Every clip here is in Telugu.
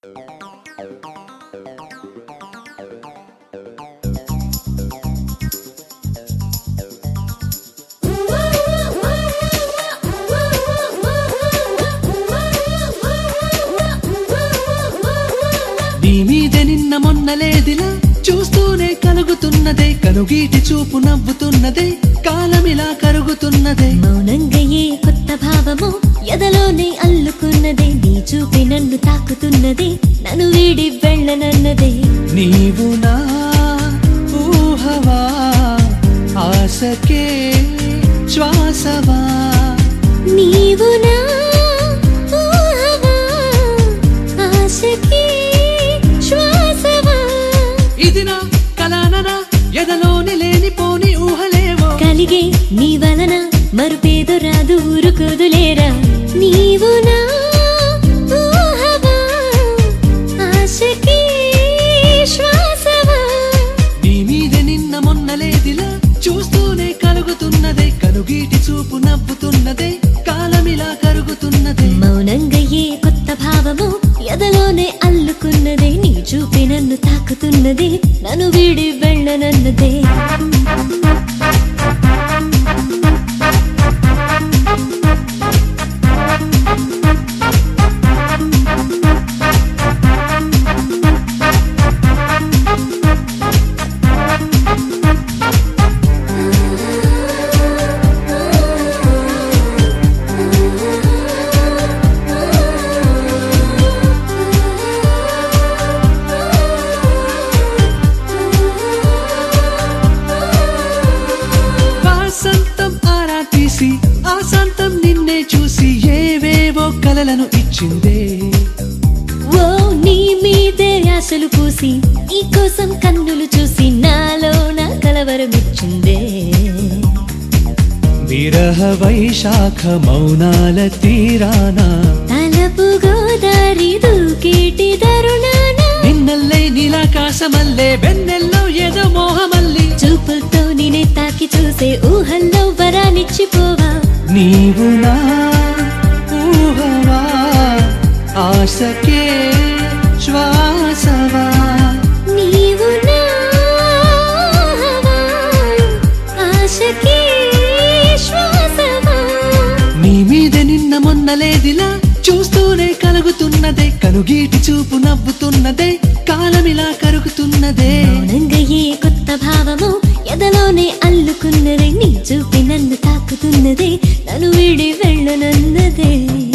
నీ మీదే నిన్న మొన్నలేదిలా చూస్తూనే కలుగుతున్నదే కనుగీటి చూపు నవ్వుతున్నదే కాలమిలా కరుగుతున్నదే మౌనంగా ఏ కొత్త భావము ఎదలోనే అల్లుకున్నదే నీ చూపి నన్ను తాకుతున్నదే నన్ను వీడి వెళ్ళనన్నదే నీవు నా ఊహవా ఆశకే శ్వాసవా నీవు నా ఊహవా, ఆశకి శ్వాసవా ఇది నా కలాననా ఎదలోని లేనిపోని ఊహలేవో కలిగే నీ వలన మరుపేదు రాదు ఊరుకుదులేరా నీవు నా ఊహవా, ఆశకి శ్వాసవా నీ మీద నిన్న మొన్నలేదిలా చూస్తూనే కలుగుతున్నదే కనుగీటి చూపు నవ్వుతున్నదే కాలమిలా కరుగుతున్నదే మౌనంగా ఏ కొత్త భావము ఎదలోనే అల్లుకున్నదే నీ చూపి నన్ను తాకుతున్నదే నన్ను వీడి వెళ్ళనన్నదే వాసంతం ఆరా తీసి ఆశాంతం నిన్నే చూసి ఏవేవో కలలను ఇచ్చిందే ఓ నీ మీదే ఆశలు పూసి నీ కోసం కన్నులు చూసి నాలో నా కలవరమిచ్చిందే విరహ వైశాఖ మౌనాల తీరానా తలపు గోదారి దూకేటి దరుణాన నిన్నల్లే నీలాకాశమల్లే వెన్నెల్లో ఏదో మోహమల్లి చూపులతో నేనే తాకి చూసే ఊహల్లో వరాలిచ్చిపోవా నీవు నా ఊహవా ఆశకే శ్వాసవా నీవు నా ఊహవా, ఆశకి శ్వాసవా నీ మీద నిన్న మొన్నలేదిలా చూస్తూనే కలుగుతున్నదే కనుగీటి చూపు నవ్వుతున్నదే కాలమిలా కరుగుతున్నదే మౌనంగా ఏ కొత్త భావము ఎదలోనే అల్లుకున్నదే నీ చూపి నన్ను తాకుతున్నదే నన్ను వీడి వెళ్ళనన్నదే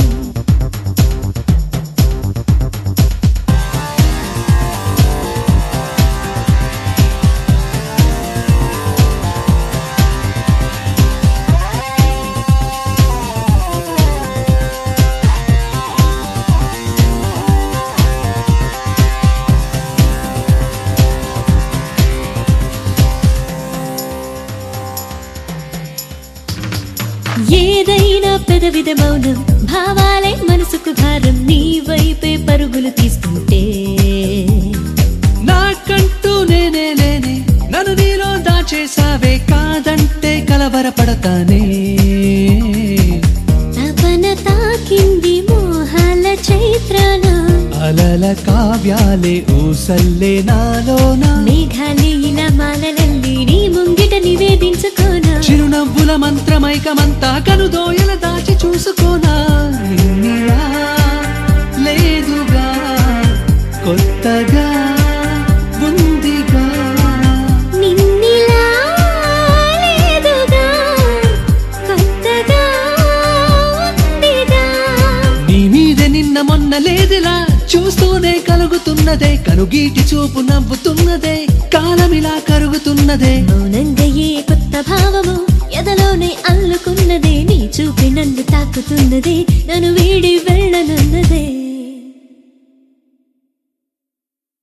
ఏదైనా పెదవిద మౌనం భావాలే మనసుకు భారం నీ వైపే పరుగులు తీసుకుంటే నాకంటూ నేనే లేనే నన్ను నీలో దాచేసావే కాదంటే కలవరపడతానే తపన తాకింది మోహాల చైత్రాన అలల కావ్యాలే ఊసల్లే నాలోనా మేఘాలే ఇలా మాలలల్లి నీ ముంగిట నివేదించుకోనా చిరునవ్వుల మంత్రమైకమంతా కనుదోయల దాచి చూసుకోనా ఇన్నిలా లేదుగా కొత్తగా ఉందిగా నిన్నిలా లేదుగా కొత్తగా ఉందిగా నీ మీద నిన్న మొన్న లేదిలా చూస్తూనే కలుగుతున్నదే కనుగీటి చూపు నవ్వుతున్నదే కాలమిలా కరుగుతున్నదే మౌనంగా ఏ కొత్త భావము ఎదలోనే అల్లుకున్నదే నీ చూపి నన్ను తాకుతున్నదే నన్ను వీడి వెళ్ళ